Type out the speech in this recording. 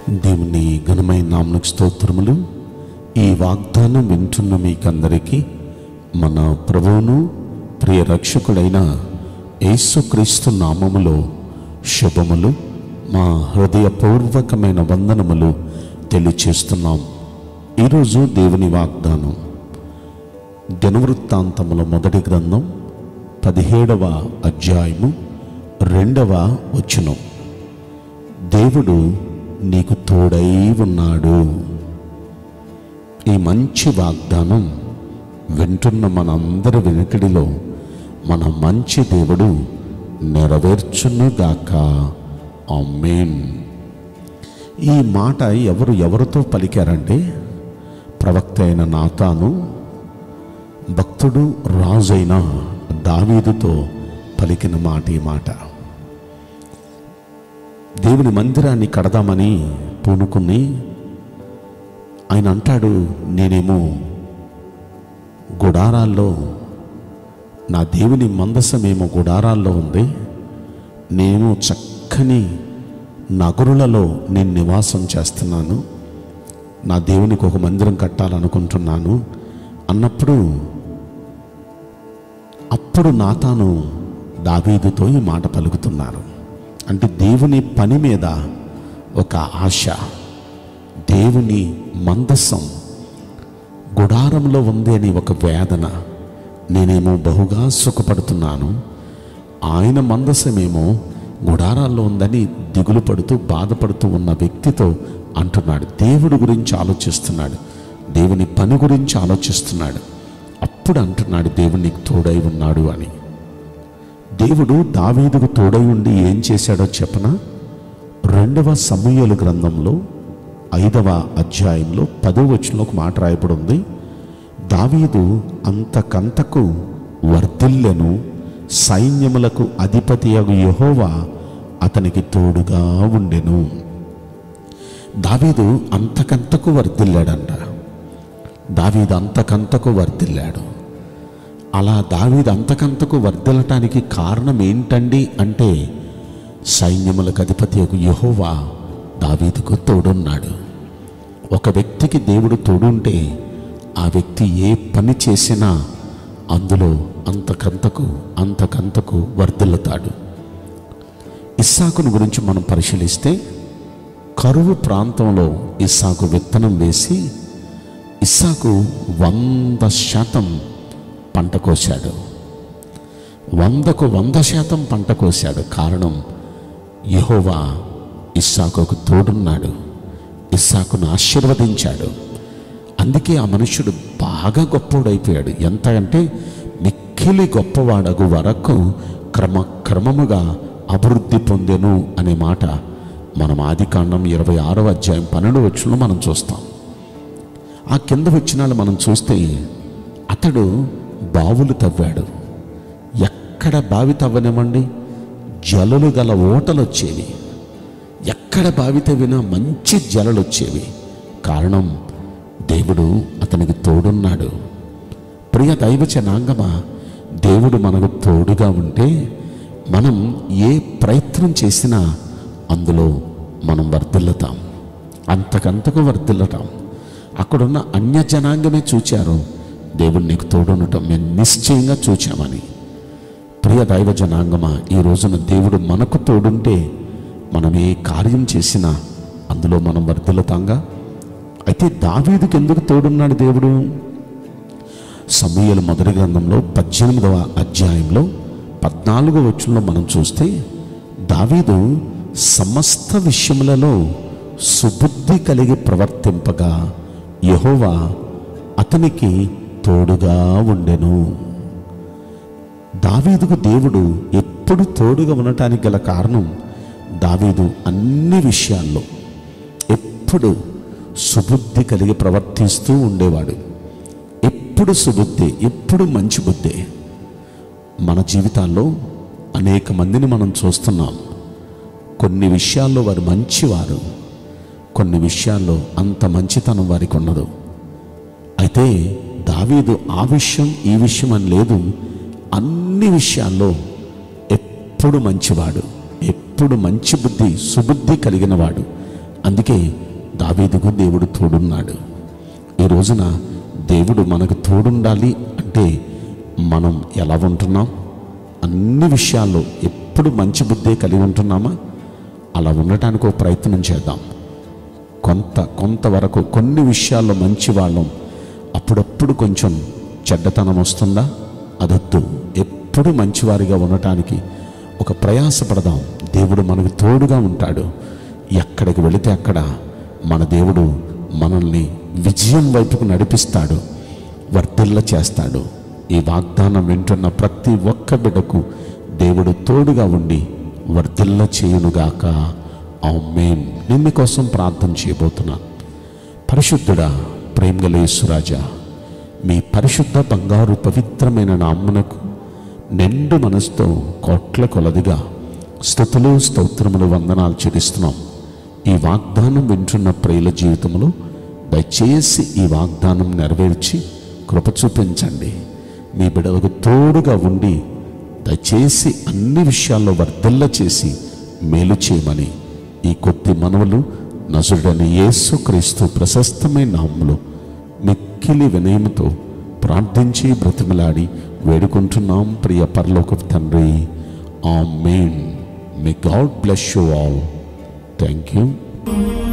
దేవుని ఘనమైన నామకు స్తోత్రములు ఈ వాగ్దానం వింటున్న మీకందరికీ మన ప్రభువును ప్రియ రక్షకుడైన యేసుక్రీస్తు నామములో శుభములు మా హృదయపూర్వకమైన వందనములు తెలియచేస్తున్నాం ఈరోజు దేవుని వాగ్దానం దినవృత్తాంతముల మొదటి గ్రంథం పదిహేడవ అధ్యాయము రెండవ వచనం దేవుడు నీకు తోడై ఉన్నాడు ఈ మంచి వాగ్దానం వింటున్న మనందరి వెనుకడిలో మన మంచి దేవుడు నెరవేర్చునుగాక ఆమేన్ ఈ మాట ఎవరు ఎవరితో పలికారంటే ప్రవక్త అయిన నాతాను భక్తుడు రాజైన దావీదుతో పలికిన మాట ఈ మాట దేవుని మందిరాన్ని కడదామని పూనుకుని ఆయన అంటాడు నేనేమో గుడారాల్లో నా దేవుని మందసమేమో గుడారాల్లో ఉంది నేను చక్కని నగరులలో నేను నివాసం చేస్తున్నాను నా దేవునికి ఒక మందిరం కట్టాలనుకుంటున్నాను అన్నప్పుడు అప్పుడు నాతాను దావీదుతో ఈ మాట పలుకుతున్నారు అంటే దేవుని పని మీద ఒక ఆశ దేవుని మందస్సం గుడారంలో ఉంది అని ఒక వేదన నేనేమో బహుగా సుఖపడుతున్నాను ఆయన మందసమేమో గుడారాల్లో ఉందని దిగులు పడుతూ బాధపడుతూ ఉన్న వ్యక్తితో అంటున్నాడు దేవుడి గురించి ఆలోచిస్తున్నాడు దేవుని పని గురించి ఆలోచిస్తున్నాడు అప్పుడు అంటున్నాడు దేవుడు నీకు తోడై ఉన్నాడు అని దేవుడు దావీదుకు తోడై ఉండి ఏం చేశాడో చెప్పనా రెండవ సమూహలు గ్రంథంలో ఐదవ అధ్యాయంలో పదో వచనంలో ఒక మాట రాయబడి ఉంది దావీదు అంతకంతకు వర్ధిల్లెను సైన్యములకు అధిపతి అగు యెహోవా అతనికి తోడుగా ఉండెను దావీదు అంతకంతకు వర్ధిల్లాడంట దావీదు అంతకంతకు వర్ధిల్లాడు అలా దావీదు అంతకంతకు వర్ధిల్లటానికి కారణం ఏంటండి అంటే సైన్యములకు అధిపతి యొక్క యహోవా దావీదుకు తోడున్నాడు ఒక వ్యక్తికి దేవుడు తోడుంటే ఆ వ్యక్తి ఏ పని చేసినా అందులో అంతకంతకు అంతకంతకు వర్ధిల్లుతాడు ఇస్సాకును గురించి మనం పరిశీలిస్తే కరువు ప్రాంతంలో ఇస్సాకు విత్తనం వేసి ఇస్సాకు వంద శాతం పంట కోశాడు వందకు వంద శాతం పంట కోశాడు కారణం యెహోవా ఇస్సాకుకు తోడున్నాడు ఇస్సాకును ఆశీర్వదించాడు అందుకే ఆ మనుషుడు బాగా గొప్పవాడైపోయాడు ఎంత అంటే మిక్కిలి గొప్పవాడగు వరకు క్రమ క్రమముగా అభివృద్ధి పొందెను అనే మాట మనం ఆదికాండం ఇరవై ఆరవ అధ్యాయం పన్నెండు వచ్చులో మనం చూస్తాం ఆ కింద వచ్చినాలు మనం చూస్తే అతడు బావులు తవ్వాడు ఎక్కడ బావి తవ్వనివ్వండి జలలు గల ఓటలు వచ్చేవి ఎక్కడ బావి తవ్వినా మంచి జలలు వచ్చేవి కారణం దేవుడు అతనికి తోడున్నాడు ప్రియ దైవ జనాంగమా దేవుడు మనకు తోడుగా ఉంటే మనం ఏ ప్రయత్నం చేసినా అందులో మనం వర్ధిల్లుతాం అంతకంతకు వర్ధిల్లటాం అక్కడున్న అన్య జనాంగమే చూచారు దేవుడు నీకు తోడుండటం మేము నిశ్చయంగా చూచామని ప్రియ దైవ జనాంగమా ఈ రోజున దేవుడు మనకు తోడుంటే మనం ఏ కార్యం చేసినా అందులో మనం వర్ధిల్లుతాంగా అయితే దావీదుకి ఎందుకు తోడున్నాడు దేవుడు సమూహల మొదటి గ్రంథంలో పద్దెనిమిదవ అధ్యాయంలో పద్నాలుగో వచ్చంలో మనం చూస్తే దావీదు సమస్త విషయములలో సుబుద్ధి కలిగి ప్రవర్తింపగా యహోవా అతనికి తోడుగా ఉండెను దావీదుకు దేవుడు ఎప్పుడు తోడుగా ఉండటానికి గల కారణం దావీదు అన్ని విషయాల్లో ఎప్పుడు సుబుద్ధి కలిగి ప్రవర్తిస్తూ ఉండేవాడు ఎప్పుడు సుబుద్ధి ఎప్పుడు మంచి బుద్ధి మన జీవితాల్లో అనేక మందిని మనం చూస్తున్నాం కొన్ని విషయాల్లో వారు మంచివారు కొన్ని విషయాల్లో అంత మంచితనం వారికి ఉండదు అయితే దావీదు ఆ విషయం ఈ విషయం అని లేదు అన్ని విషయాల్లో ఎప్పుడు మంచివాడు ఎప్పుడు మంచి బుద్ధి సుబుద్ధి కలిగిన వాడు అందుకే దావీదుకు దేవుడు తోడున్నాడు ఈ రోజున దేవుడు మనకు తోడుండాలి అంటే మనం ఎలా ఉంటున్నాం అన్ని విషయాల్లో ఎప్పుడు మంచి బుద్ధి కలిగి ఉంటున్నామా అలా ఉండటానికి ఒక ప్రయత్నం చేద్దాం కొంత కొంతవరకు కొన్ని విషయాల్లో మంచి వాళ్ళం అప్పుడప్పుడు కొంచెం చెడ్డతనం వస్తుందా అదొద్దు ఎప్పుడు మంచివారిగా ఉండటానికి ఒక ప్రయాసపడదాం దేవుడు మనకు తోడుగా ఉంటాడు ఎక్కడికి వెళితే అక్కడ మన దేవుడు మనల్ని విజయం వైపుకు నడిపిస్తాడు వర్ధిల్ల చేస్తాడు ఈ వాగ్దానం వింటున్న ప్రతి ఒక్క బిడ్డకు దేవుడు తోడుగా ఉండి వర్ధిల్ల చేయునుగాక ఆమేన్ నేను మీకోసం ప్రార్థన చేయబోతున్నాను పరిశుద్ధుడా ప్రేమగల యేసురాజా మీ పరిశుద్ధ బంగారు పవిత్రమైన నామ్మునకు నిండు మనసుతో కోట్ల కొలదిగా స్థుతులు స్తోత్రములు వందనాలు చెల్లిస్తున్నాం ఈ వాగ్దానం వింటున్న ప్రియుల జీవితంలో దయచేసి ఈ వాగ్దానం నెరవేర్చి కృప చూపించండి మీ బిడలకు తోడుగా ఉండి దయచేసి అన్ని విషయాల్లో వర్ధిల్ల చేసి మేలు చేయమని ఈ కొద్ది మనవలు నజుడని యేసు క్రీస్తు ప్రశస్తమైన నామములో మిక్కిలి వినయముతో ప్రార్థించి బ్రతిమలాడి వేడుకుంటున్నాం ప్రియ పరలోక తండ్రి amen may God bless you all thank you